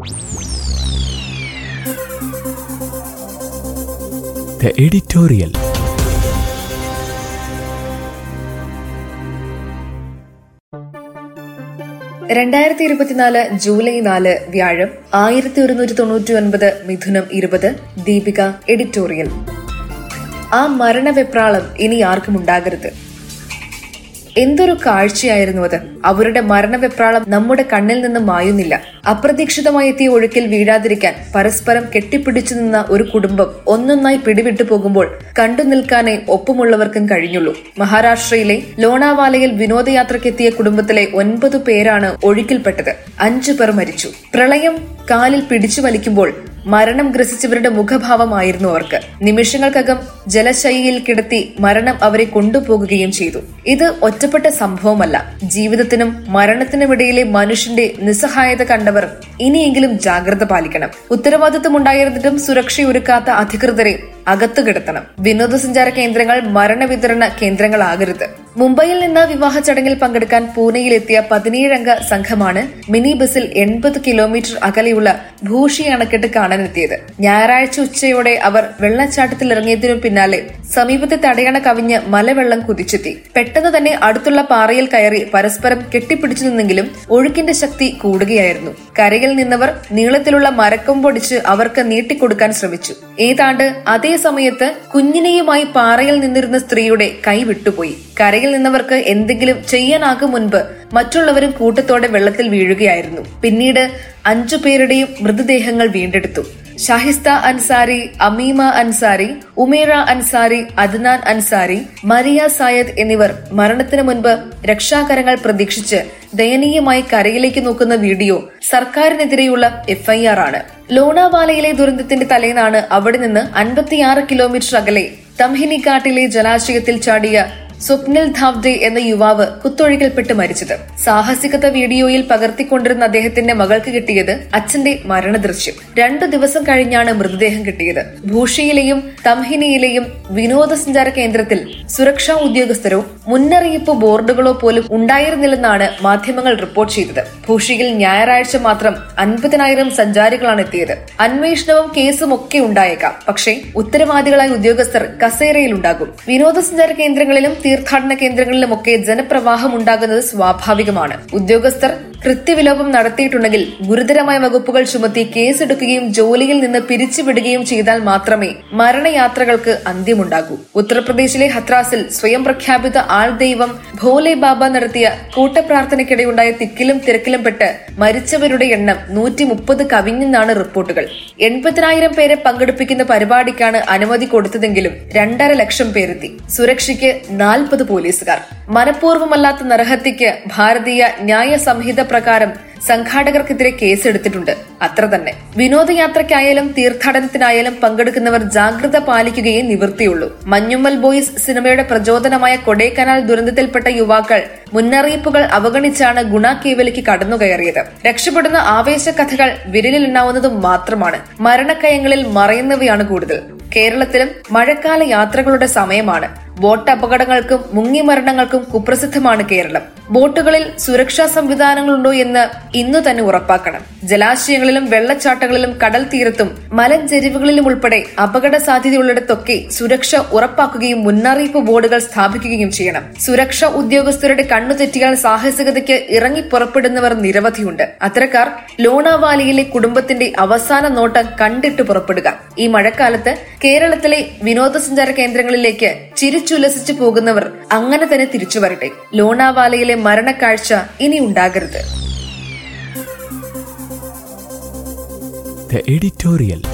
The editorial. രണ്ടായിരത്തി ഇരുപത്തിനാല് July നാല് വ്യാഴം ആയിരത്തി ഒരുന്നൂറ്റി തൊണ്ണൂറ്റി ഒൻപത് മിഥുനം ഇരുപത് ദീപിക എഡിറ്റോറിയൽ ആ മരണവെപ്രാളം ഇനി ആർക്കും ഉണ്ടാകരുത് എന്തൊരു കാഴ്ചയായിരുന്നു അത് അവരുടെ മരണവെപ്രാളം നമ്മുടെ കണ്ണിൽ നിന്ന് മായുന്നില്ല അപ്രതീക്ഷിതമായി എത്തിയ ഒഴുക്കിൽ വീഴാതിരിക്കാൻ പരസ്പരം കെട്ടിപ്പിടിച്ചു നിന്ന ഒരു കുടുംബം ഒന്നൊന്നായി പിടിവിട്ടു പോകുമ്പോൾ കണ്ടു നിൽക്കാനേ ഒപ്പമുള്ളവർക്കും കഴിഞ്ഞുള്ളൂ മഹാരാഷ്ട്രയിലെ ലോണാവാലയിൽ വിനോദയാത്രയ്ക്കെത്തിയ കുടുംബത്തിലെ ഒൻപത് പേരാണ് ഒഴുക്കിൽപ്പെട്ടത് അഞ്ചു പേർ മരിച്ചു പ്രളയം കാലിൽ പിടിച്ചു വലിക്കുമ്പോൾ മരണം ഗ്രസിച്ചവരുടെ മുഖഭാവമായിരുന്നു അവർക്ക് നിമിഷങ്ങൾക്കകം ജലശൈലിയിൽ കിടത്തി മരണം അവരെ കൊണ്ടുപോകുകയും ചെയ്തു ഇത് ഒറ്റപ്പെട്ട സംഭവമല്ല ജീവിതത്തിനും മരണത്തിനുമിടയിലെ മനുഷ്യന്റെ നിസ്സഹായത കണ്ടവർ ഇനിയെങ്കിലും ജാഗ്രത പാലിക്കണം ഉത്തരവാദിത്തമുണ്ടായിരുന്നിട്ടും സുരക്ഷയൊരുക്കാത്ത അധികൃതരെ അകത്തു കിടത്തണം വിനോദസഞ്ചാര കേന്ദ്രങ്ങൾ മരണവിതരണ കേന്ദ്രങ്ങളാകരുത് മുംബൈയിൽ നിന്ന് വിവാഹ ചടങ്ങിൽ പങ്കെടുക്കാൻ പൂനെയിലെത്തിയ പതിനേഴംഗ സംഘമാണ് മിനി ബസിൽ എൺപത് കിലോമീറ്റർ അകലെയുള്ള ഭൂഷി അണക്കെട്ട് കാണാനെത്തിയത് ഞായറാഴ്ച ഉച്ചയോടെ അവർ വെള്ളച്ചാട്ടത്തിൽ ഇറങ്ങിയതിനു പിന്നാലെ സമീപത്തെ തടയണ കവിഞ്ഞ് മലവെള്ളം കുതിച്ചെത്തി പെട്ടെന്ന് തന്നെ അടുത്തുള്ള പാറയിൽ കയറി പരസ്പരം കെട്ടിപ്പിടിച്ചു നിന്നെങ്കിലും ഒഴുക്കിന്റെ ശക്തി കൂടുകയായിരുന്നു കരയിൽ നിന്നവർ നീളത്തിലുള്ള മരക്കൊമ്പൊടിച്ച് അവർക്ക് നീട്ടിക്കൊടുക്കാൻ ശ്രമിച്ചു ഏതാണ്ട് അതേ സമയത്ത് കുഞ്ഞിനെയുമായി പാറയിൽ നിന്നിരുന്ന സ്ത്രീയുടെ കൈ വിട്ടുപോയി കരയിൽ നിന്നവർക്ക് എന്തെങ്കിലും ചെയ്യാനാകും മുൻപ് മറ്റുള്ളവരും കൂട്ടത്തോടെ വെള്ളത്തിൽ വീഴുകയായിരുന്നു പിന്നീട് അഞ്ചു പേരുടെയും മൃതദേഹങ്ങൾ വീണ്ടെടുത്തു ഷാഹിസ്ത അൻസാരി അമീമ അൻസാരി ഉമേറ അൻസാരി അദ്നാൻ അൻസാരി മരിയ സായദ് എന്നിവർ മരണത്തിന് മുൻപ് രക്ഷാകരങ്ങൾ പ്രതീക്ഷിച്ച് ദയനീയമായി കരയിലേക്ക് നോക്കുന്ന വീഡിയോ സർക്കാരിനെതിരെയുള്ള എഫ്ഐആർ ആണ് ലോണാവാലയിലെ ദുരന്തത്തിന്റെ തലേന്നാണ് അവിടെ നിന്ന് അൻപത്തിയാറ് കിലോമീറ്റർ അകലെ തംഹിനിക്കാട്ടിലെ ജലാശയത്തിൽ ചാടിയ സ്വപ്നിൽ ധാവ്ദെ എന്ന യുവാവ് കുത്തൊഴുകിൽപ്പെട്ട് മരിച്ചത് സാഹസികത വീഡിയോയിൽ പകർത്തിക്കൊണ്ടിരുന്ന അദ്ദേഹത്തിന്റെ മകൾക്ക് കിട്ടിയത് അച്ഛന്റെ മരണദൃശ്യം രണ്ടു ദിവസം കഴിഞ്ഞാണ് മൃതദേഹം കിട്ടിയത് ഭൂഷിയിലെയും തംഹിനിയിലെയും വിനോദസഞ്ചാര കേന്ദ്രത്തിൽ സുരക്ഷാ ഉദ്യോഗസ്ഥരോ മുന്നറിയിപ്പ് ബോർഡുകളോ പോലും ഉണ്ടായിരുന്നില്ലെന്നാണ് മാധ്യമങ്ങൾ റിപ്പോർട്ട് ചെയ്തത് ഭൂഷിയിൽ ഞായറാഴ്ച മാത്രം അൻപതിനായിരം സഞ്ചാരികളാണ് എത്തിയത് അന്വേഷണവും കേസും ഒക്കെ ഉണ്ടായേക്കാം പക്ഷേ ഉത്തരവാദികളായ ഉദ്യോഗസ്ഥർ കസേരയിലുണ്ടാകും വിനോദസഞ്ചാര കേന്ദ്രങ്ങളിലും തീർത്ഥാടന കേന്ദ്രങ്ങളിലുമൊക്കെ ജനപ്രവാഹം ഉണ്ടാകുന്നത് സ്വാഭാവികമാണ് ഉദ്യോഗസ്ഥർ കൃത്യവിലോപം നടത്തിയിട്ടുണ്ടെങ്കിൽ ഗുരുതരമായ വകുപ്പുകൾ ചുമത്തി കേസെടുക്കുകയും ജോലിയിൽ നിന്ന് പിരിച്ചുവിടുകയും ചെയ്താൽ മാത്രമേ മരണയാത്രകൾക്ക് അന്ത്യമുണ്ടാകൂ ഉത്തർപ്രദേശിലെ ഹത്രാസിൽ സ്വയം പ്രഖ്യാപിത ആൾ ദൈവം ഭോലെ ബാബ നടത്തിയ കൂട്ടപ്രാർത്ഥനയ്ക്കിടെയുണ്ടായ തിക്കിലും തിരക്കിലും പെട്ട് മരിച്ചവരുടെ എണ്ണം നൂറ്റി മുപ്പത് കവിഞ്ഞെന്നാണ് റിപ്പോർട്ടുകൾ എൺപതിനായിരം പേരെ പങ്കെടുപ്പിക്കുന്ന പരിപാടിക്കാണ് അനുമതി കൊടുത്തതെങ്കിലും രണ്ടര ലക്ഷം പേരെത്തി സുരക്ഷയ്ക്ക് നാൽപ്പത് പോലീസുകാർ മനഃപൂർവ്വമല്ലാത്ത നരഹത്യക്ക് ഭാരതീയ ന്യായ സംഹിത പ്രകാരം സംഘാടകർക്കെതിരെ കേസെടുത്തിട്ടുണ്ട് അത്ര തന്നെ വിനോദയാത്രയ്ക്കായാലും തീർത്ഥാടനത്തിനായാലും പങ്കെടുക്കുന്നവർ ജാഗ്രത പാലിക്കുകയേ നിവൃത്തിയുള്ളൂ മഞ്ഞുമ്മൽ ബോയ്സ് സിനിമയുടെ പ്രചോദനമായ കൊടൈക്കനാൽ ദുരന്തത്തിൽപ്പെട്ട യുവാക്കൾ മുന്നറിയിപ്പുകൾ അവഗണിച്ചാണ് ഗുണ കേവലിക്ക് കടന്നുകയറിയത് രക്ഷപ്പെടുന്ന ആവേശ കഥകൾ വിരലിലെണ്ണാവുന്നതും മാത്രമാണ് മരണക്കയങ്ങളിൽ മറയുന്നവയാണ് കൂടുതൽ കേരളത്തിലും മഴക്കാല യാത്രകളുടെ സമയമാണ് ബോട്ട് അപകടങ്ങൾക്കും മുങ്ങിമരണങ്ങൾക്കും കുപ്രസിദ്ധമാണ് കേരളം ബോട്ടുകളിൽ സുരക്ഷാ സംവിധാനങ്ങളുണ്ടോ എന്ന് ഇന്നു തന്നെ ഉറപ്പാക്കണം ജലാശയങ്ങളിലും വെള്ളച്ചാട്ടങ്ങളിലും കടൽ തീരത്തും മലഞ്ചെരിവുകളിലും ഉൾപ്പെടെ അപകട സാധ്യതയുള്ളിടത്തൊക്കെ സുരക്ഷ ഉറപ്പാക്കുകയും മുന്നറിയിപ്പ് ബോർഡുകൾ സ്ഥാപിക്കുകയും ചെയ്യണം സുരക്ഷാ ഉദ്യോഗസ്ഥരുടെ കണ്ണു തെറ്റിയാൽ സാഹസികതയ്ക്ക് ഇറങ്ങി പുറപ്പെടുന്നവർ നിരവധിയുണ്ട് അത്തരക്കാർ ലോണാവാലിയിലെ കുടുംബത്തിന്റെ അവസാന നോട്ടം കണ്ടിട്ട് പുറപ്പെടുക ഈ മഴക്കാലത്ത് കേരളത്തിലെ വിനോദസഞ്ചാര കേന്ദ്രങ്ങളിലേക്ക് ചിരിച്ചുല്ലസിച്ചു പോകുന്നവർ അങ്ങനെ തന്നെ തിരിച്ചു വരട്ടെ ലോണാവാലയിലെ മരണക്കാഴ്ച ഇനി ഉണ്ടാകരുത് The editorial.